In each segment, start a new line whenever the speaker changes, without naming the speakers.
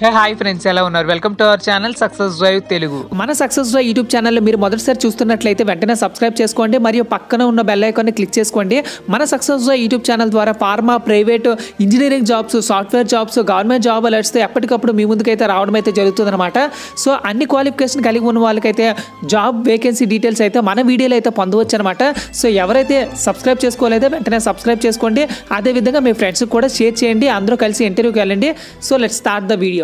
hey hi friends ఎలా ఉన్నారు welcome to our channel success drive Telugu
మన సక్సెస్ డ్రైవ్ యూట్యూబ్ ఛానల్లో మీరు మొదటిసారి చూస్తున్నట్లయితే వెంటనే సబ్స్క్రైబ్ చేసుకోండి మరియు పక్కన ఉన్న బెల్ ఐకాన్ని క్లిక్ చేసుకోండి మన సక్సెస్ డ్రైవ్ యూట్యూబ్ ఛానల్ ద్వారా pharma private engineering jobs software jobs government job అలర్ట్స్తో ఎప్పటికప్పుడు మీ ముందుకైతే రావడం అయితే జరుగుతుందన్నమాట సో అన్ని క్వాలిఫికేషన్ కలిగి ఉన్న వాళ్ళకైతే జాబ్ వేకెన్సీ డీటెయిల్స్ అయితే మన వీడియోలో అయితే పొందవచ్చు అనమాట సో ఎవరైతే సబ్స్క్రైబ్ చేసుకోలేదో వెంటనే సబ్స్క్రైబ్ చేసుకోండి అదేవిధంగా మీ ఫ్రెండ్స్కి కూడా షేర్ చేయండి అందరూ కలిసి ఇంటర్వ్యూకి వెళ్ళండి so let start the video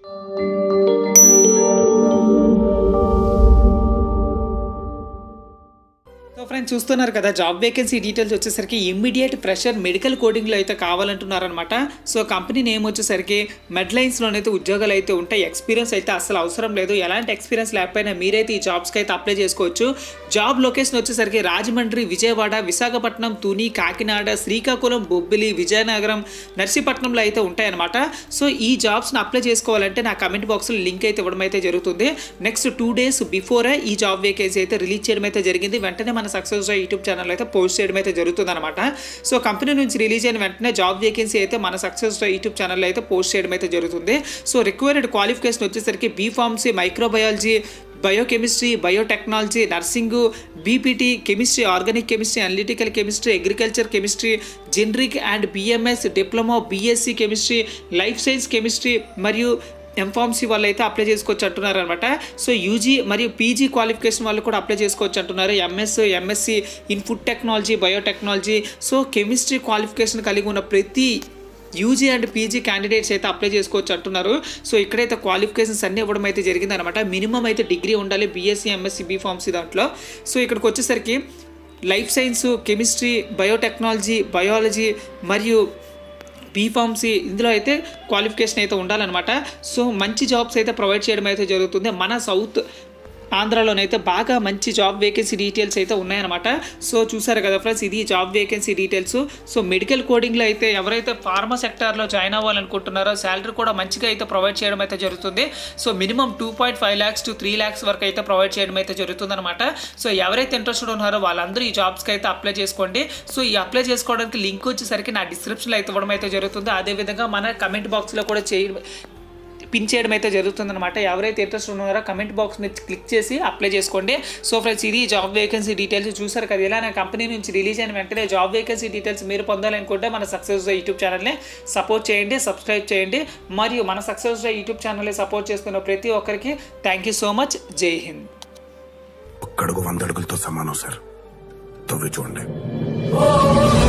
so friends చూస్తున్నారు కదా జాబ్ వేకెన్సీ డీటెయిల్స్ వచ్చేసరికి ఇమ్మీడియట్ ప్రెషర్ మెడికల్ కోడింగ్లో అయితే కావాలంటున్నారనమాట సో కంపెనీ నేమ్ వచ్చేసరికి మెడ్లైన్స్లోనైతే ఉద్యోగాలు అయితే ఉంటాయి ఎక్స్పీరియన్స్ అయితే అసలు అవసరం లేదు ఎలాంటి ఎక్స్పీరియన్స్ లేకపోయినా మీరైతే ఈ జాబ్స్కి అయితే అప్లై చేసుకోవచ్చు జాబ్ లొకేషన్ వచ్చేసరికి రాజమండ్రి విజయవాడ విశాఖపట్నం తుని కాకినాడ శ్రీకాకుళం బొబ్బిలి విజయనగరం నర్సీపట్నంలో అయితే ఉంటాయన్నమాట సో ఈ జాబ్స్ని అప్లై చేసుకోవాలంటే నా కమెంట్ బాక్స్లో లింక్ అయితే ఇవ్వడం అయితే జరుగుతుంది నెక్స్ట్ టూ డేస్ బిఫోరే ఈ జాబ్ వేకెన్సీ అయితే రిలీజ్ చేయడం అయితే జరిగింది వెంటనే మన సక్సెస్ యూట్యూబ్ ఛానల్ అయితే పోస్ట్ చేయడం అయితే జరుగుతుంది అనమాట సో కంపెనీ నుంచి రిలీజ్ అయిన వెంటనే జాబ్ వేకెన్సీ అయితే మన సక్సెస్ యూట్యూబ్ ఛానల్లో అయితే పోస్ట్ చేయడం అయితే జరుగుతుంది సో రిక్వైర్డ్ క్వాలిఫికేషన్ వచ్చేసరికి B pharmacy microbiology biochemistry biotechnology nursing BPT chemistry organic chemistry analytical chemistry agriculture chemistry generic and BMS diploma BSc chemistry life science chemistry మరియు M pharmacy వాళ్ళు అయితే అప్లై చేసుకోవచ్చు అంటున్నారు అనమాట సో యూజీ మరియు పీజీ క్వాలిఫికేషన్ వాళ్ళు కూడా అప్లై చేసుకోవచ్చు అంటున్నారు MS MSc in food technology biotechnology so chemistry qualification కలిగి ఉన్న ప్రతి యూజీ అండ్ పీజీ క్యాండిడేట్స్ అయితే అప్లై చేసుకోవచ్చు అంటున్నారు సో ఇక్కడైతే క్వాలిఫికేషన్స్ అన్నీ ఇవ్వడం అయితే జరిగింది అనమాట మినిమం అయితే డిగ్రీ ఉండాలి బీఎస్సీ ఎంఎస్సీ బీ ఫార్మసీ దాంట్లో సో ఇక్కడికి వచ్చేసరికి life science chemistry biotechnology biology మరియు బీఫార్మసీ ఇందులో అయితే క్వాలిఫికేషన్ అయితే ఉండాలన్నమాట సో మంచి జాబ్స్ అయితే ప్రొవైడ్ చేయడం అయితే జరుగుతుంది మన సౌత్ ఆంధ్రాలోనైతే బాగా మంచి జాబ్ వేకెన్సీ డీటెయిల్స్ అయితే ఉన్నాయన్నమాట సో చూసారు కదా ఫ్రెండ్స్ ఇది job vacancy details so medical కోడింగ్లో అయితే ఎవరైతే ఫార్మా సెక్టార్లో జాయిన్ అవ్వాలనుకుంటున్నారో శాలరీ కూడా మంచిగా అయితే ప్రొవైడ్ చేయడం అయితే జరుగుతుంది so minimum two point five lakhs to three lakhs వరకు అయితే ప్రొవైడ్ చేయడం అయితే జరుగుతుంది అనమాట సో ఎవరైతే ఇంట్రెస్టెడ్ ఉన్నారో వాళ్ళందరూ ఈ జాబ్స్కి అయితే అప్లై చేసుకోండి సో ఈ అప్లై చేసుకోవడానికి లింక్ వచ్చేసరికి నా డిస్క్రిప్షన్లో అయితే ఇవ్వడం అయితే జరుగుతుంది అదేవిధంగా మన కమెంట్ బాక్స్లో కూడా చేయడం పిన్ చేయడం అయితే జరుగుతుందన్నమాట ఎవరైతే ఇంట్రెస్ట్ ఉన్నారో కమెంట్ బాక్స్ మీద క్లిక్ చేసి అప్లై చేసుకోండి సో ఫ్రెండ్స్ ఇది జాబ్ వేకెన్సీ డీటెయిల్స్ చూసారు కదా ఇలా నా కంపెనీ నుంచి రిలీజ్ అయిన వెంటనే జాబ్ వేకెన్సీ డీటెయిల్స్ మీరు పొందాలనుకుంటే మన సక్సెస్ యూట్యూబ్ ఛానల్ని సపోర్ట్ చేయండి సబ్స్క్రైబ్ చేయండి మరియు మన సక్సెస్ యూట్యూబ్ ఛానల్ని సపోర్ట్ చేస్తున్న ప్రతి ఒక్కరికి థ్యాంక్ యూ సో మచ్ జై హింద్
ఒక్కడుగు వంద అడుగులతో సమానం సార్ తవ్వి చూడండి